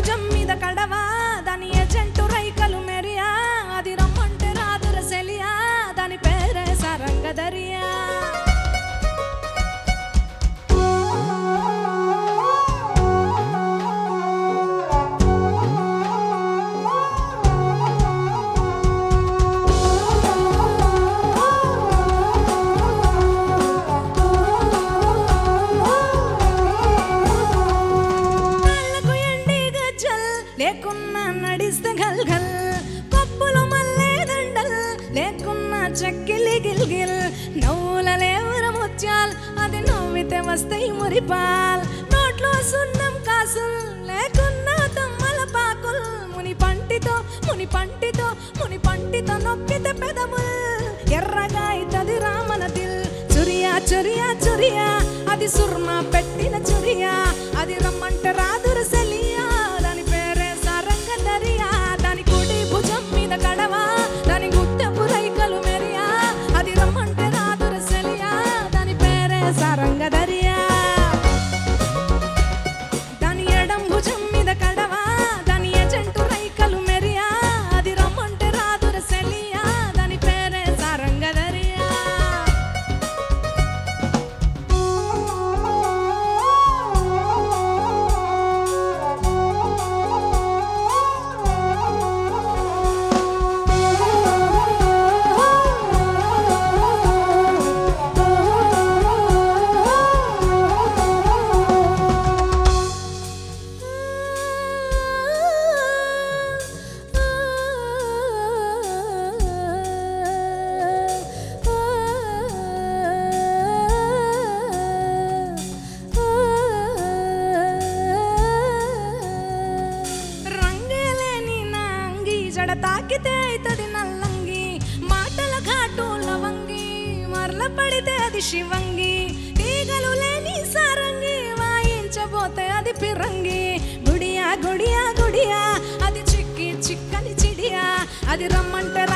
భుజం మీద కడవా దాని ఎజెంటు రైకలు మెరియా అది రమ్మంటే రాదుర సెలియా దాని పేరే సరంగదరియా కాళ్ళకు ఎండి గజ్జల్ లేకున్నా నడిస్తే గల్ గల్ పప్పులు మల్లె దండల్ లేకున్నా చక్కిలి గిల్ గిల్ నవ్వుల లేవుర ముత్యాల్ అది నవ్వితే వస్తాయి మురిపాల్ నోట్లో సున్నం కాసుల్ లేకున్నా తమ్మల పాకుల్ ముని పంటితో ముని పంటితో ముని పంటితో నొక్కితే పెదముల్ ఎర్రగా అయితది రామన దిల్ చురియా చురియా చురియా అది సుర్మా పెట్టిన చురియా అది రమ్మంటే రాదుర సెలియా దాని పేరే సారంగ దరియా దాని కుడి భుజం మీద కడవా దాని గుత్తెపు రైకలు మెరియా అది రమ్మంటే రాదుర సెలియా దాని పేరే సారంగ దరియా దాని ఎడం భుజం మీద కడవా దాని ఎజెంటు రైకలు మెరియా అది రమ్మంటే రాదుర సెలియా దాని పేరే సారంగ దరియా రంగేలేని నా అంగి జడ తాకితే అయితది నల్లంగి మాటల ఘాటు లవంగి మరల పడితే అది శివంగి తీగలు లేని సారంగి వాయించబోతే అది పిరంగి గుడియా గుడియా గుడియా అది చిక్కి చిక్కని చిడియా అది రమ్మంటే